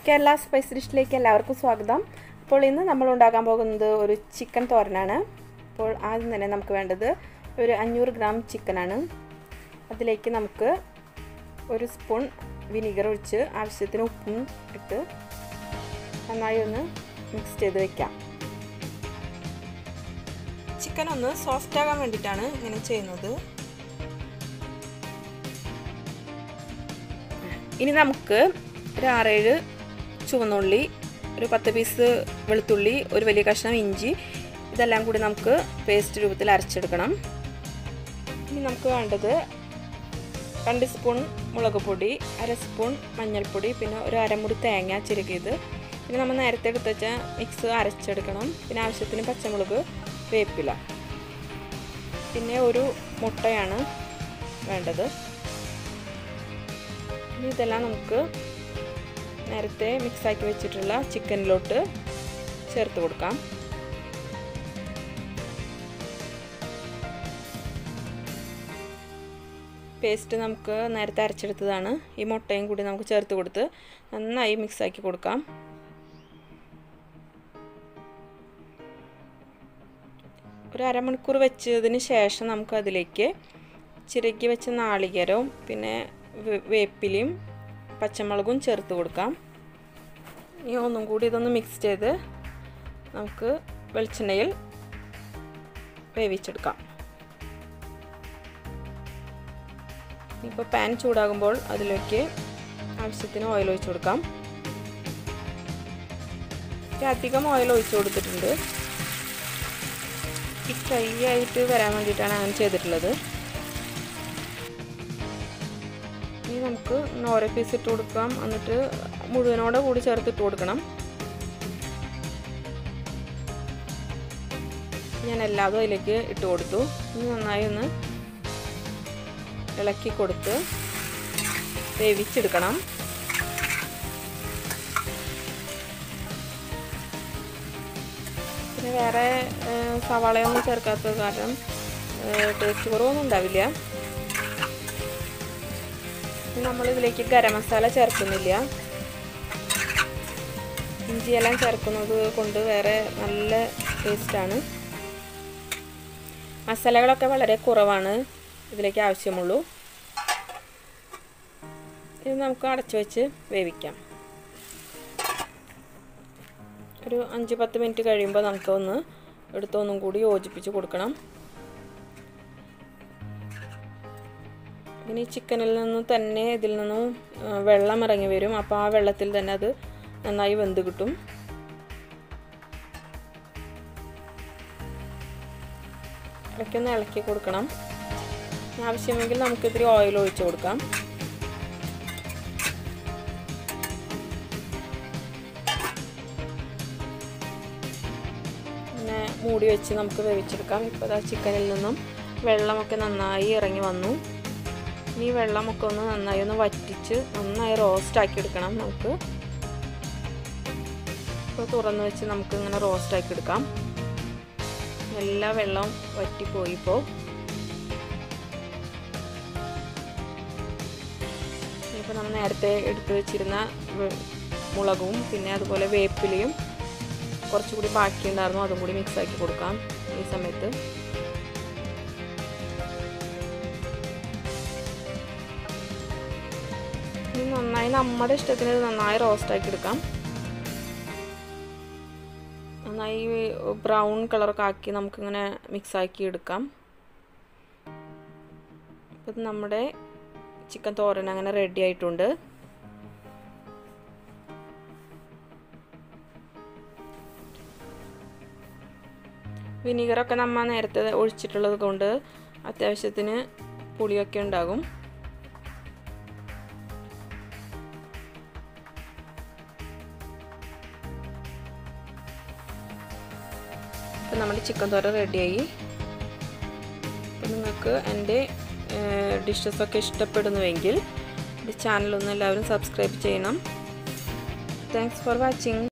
Kerala spice ഡിഷിലേക്ക് എല്ലാവർക്കും സ്വാഗതം അപ്പോൾ ഇന്ന് നമ്മൾ ഉണ്ടാക്കാൻ പോകുന്നത് ഒരു ചിക്കൻ തോരനാണ് അപ്പോൾ ആദ്യം തന്നെ നമുക്ക് വേണ്ടത് ഒരു അഞ്ഞൂറ് ഗ്രാം ചിക്കനാണ് അതിലേക്ക് നമുക്ക് ഒരു സ്പൂൺ വിനീഗർ ഒഴിച്ച് ആവശ്യത്തിന് ഉപ്പും ഇട്ട് നന്നായി ഒന്ന് മിക്സ് ചെയ്ത് വെക്കാം ചിക്കൻ ഒന്ന് സോഫ്റ്റ് ആകാൻ വേണ്ടിയിട്ടാണ് ഇങ്ങനെ ചെയ്യുന്നത് ഇനി നമുക്ക് ഒരു ആറേഴ് ചുവന്നുള്ളി ഒരു പത്ത് പീസ് വെളുത്തുള്ളി ഒരു വലിയ കഷ്ണം ഇഞ്ചി ഇതെല്ലാം കൂടി നമുക്ക് പേസ്റ്റ് രൂപത്തിൽ അരച്ചെടുക്കണം ഇനി നമുക്ക് വേണ്ടത് രണ്ട് സ്പൂൺ മുളക് പൊടി അര സ്പൂൺ മഞ്ഞൾപ്പൊടി പിന്നെ ഒരു അരമുറി തേങ്ങ ചിരകിയത് പിന്നെ നമ്മൾ നേരത്തെ എടുത്ത് വെച്ച മിക്സ് അരച്ചെടുക്കണം പിന്നെ ആവശ്യത്തിന് പച്ചമുളക് വേപ്പില പിന്നെ ഒരു മുട്ടയാണ് വേണ്ടത് ഇനി ഇതെല്ലാം നമുക്ക് നേരത്തെ മിക്സാക്കി വെച്ചിട്ടുള്ള ചിക്കനിലോട്ട് ചേർത്ത് കൊടുക്കാം പേസ്റ്റ് നമുക്ക് നേരത്തെ അരച്ചെടുത്തതാണ് ഈ മുട്ടയും കൂടി നമുക്ക് ചേർത്ത് കൊടുത്ത് നന്നായി മിക്സാക്കി കൊടുക്കാം ഒരു അരമണിക്കൂർ വെച്ചതിന് ശേഷം നമുക്ക് അതിലേക്ക് ചിരക്കി വെച്ച നാളികേരവും പിന്നെ വേപ്പിലയും പച്ചമുളകും ചേർത്ത് കൊടുക്കാം ഇനി ഒന്നും കൂടി ഇതൊന്ന് മിക്സ് ചെയ്ത് നമുക്ക് വെളിച്ചെണ്ണയിൽ വേവിച്ചെടുക്കാം ഇപ്പോൾ പാൻ ചൂടാകുമ്പോൾ അതിലേക്ക് ആവശ്യത്തിന് ഓയിൽ ഒഴിച്ചു കൊടുക്കാം അധികം ഓയിൽ ഒഴിച്ചു കൊടുത്തിട്ടുണ്ട് ഈ ഫ്രൈ ആയിട്ട് വരാൻ വേണ്ടിയിട്ടാണ് അങ്ങനെ ചെയ്തിട്ടുള്ളത് ഇനി നമുക്ക് ഓരോ പീസ് ഇട്ട് കൊടുക്കാം എന്നിട്ട് മുഴുവനോടെ കൂടി ചേർത്ത് ഇട്ട് കൊടുക്കണം ഞാൻ എല്ലാതും അതിലേക്ക് ഇട്ട് കൊടുത്തു ഇനി നന്നായി ഒന്ന് ഇളക്കി കൊടുത്ത് വേവിച്ചെടുക്കണം പിന്നെ വേറെ സവാളയൊന്നും ചേർക്കാത്തത് കാരണം ടേസ്റ്റ് കുറവൊന്നും ഉണ്ടാവില്ല നമ്മൾ ഇതിലേക്ക് ഗരം മസാല ചേർക്കുന്നില്ല ഇഞ്ചിയെല്ലാം ചേർക്കുന്നത് കൊണ്ട് വേറെ നല്ല ടേസ്റ്റാണ് മസാലകളൊക്കെ വളരെ കുറവാണ് ഇതിലേക്ക് ആവശ്യമുള്ളൂ ഇത് നമുക്ക് അടച്ചു വെച്ച് വേവിക്കാം ഒരു അഞ്ച് പത്ത് മിനിറ്റ് കഴിയുമ്പോൾ നമുക്കൊന്ന് എടുത്തൊന്നും കൂടി യോജിപ്പിച്ച് കൊടുക്കണം ഇനി ചിക്കനിൽ നിന്ന് തന്നെ ഇതിൽ നിന്നും വെള്ളം ഇറങ്ങി വരും അപ്പോൾ ആ വെള്ളത്തിൽ തന്നെ അത് നന്നായി വെന്ത് കിട്ടും ഇടയ്ക്കൊന്ന് ഇളക്കി കൊടുക്കണം ആവശ്യമെങ്കിൽ നമുക്ക് ഇത്തിരി ഓയിൽ ഒഴിച്ച് കൊടുക്കാം പിന്നെ മൂടി വെച്ച് നമുക്ക് വേവിച്ചെടുക്കാം ഇപ്പോൾ ആ ചിക്കനിൽ നിന്നും വെള്ളമൊക്കെ നന്നായി ഇറങ്ങി വന്നു ഈ വെള്ളമൊക്കെ ഒന്ന് നന്നായി ഒന്ന് വറ്റിച്ച് നന്നായി റോസ്റ്റ് ആക്കി എടുക്കണം നമുക്ക് ഇപ്പോൾ തുറന്ന് വെച്ച് നമുക്ക് ഇങ്ങനെ റോസ്റ്റ് ആക്കി എടുക്കാം എല്ലാ വെള്ളവും വറ്റിപ്പോയി ഇപ്പോൾ ഇപ്പോൾ നമ്മൾ നേരത്തെ എടുത്തു വെച്ചിരുന്ന മുളകും പിന്നെ അതുപോലെ വേപ്പിലയും കുറച്ചുകൂടി ബാക്കിയുണ്ടായിരുന്നു അതും കൂടി മിക്സ് ആക്കി കൊടുക്കാം ഈ സമയത്ത് ഇനി നന്നായി നമ്മുടെ ഇഷ്ടത്തിന് നന്നായി റോസ്റ്റ് ആക്കി എടുക്കാം നന്നായി ബ്രൗൺ കളറൊക്കെ ആക്കി നമുക്കിങ്ങനെ മിക്സ് ആക്കി എടുക്കാം അപ്പം നമ്മുടെ ചിക്കൻ തോരൻ അങ്ങനെ റെഡി ആയിട്ടുണ്ട് വിനീഗറൊക്കെ നമ്മൾ നേരത്തെ ഒഴിച്ചിട്ടുള്ളത് കൊണ്ട് അത്യാവശ്യത്തിന് പുളിയൊക്കെ ഉണ്ടാകും അപ്പം നമ്മുടെ ചിക്കൻ തോര റെഡിയായി അപ്പം നിങ്ങൾക്ക് എൻ്റെ ഡിഷസൊക്കെ ഇഷ്ടപ്പെടുന്നുവെങ്കിൽ ചാനലൊന്ന് എല്ലാവരും സബ്സ്ക്രൈബ് ചെയ്യണം താങ്ക്സ് ഫോർ വാച്ചിങ്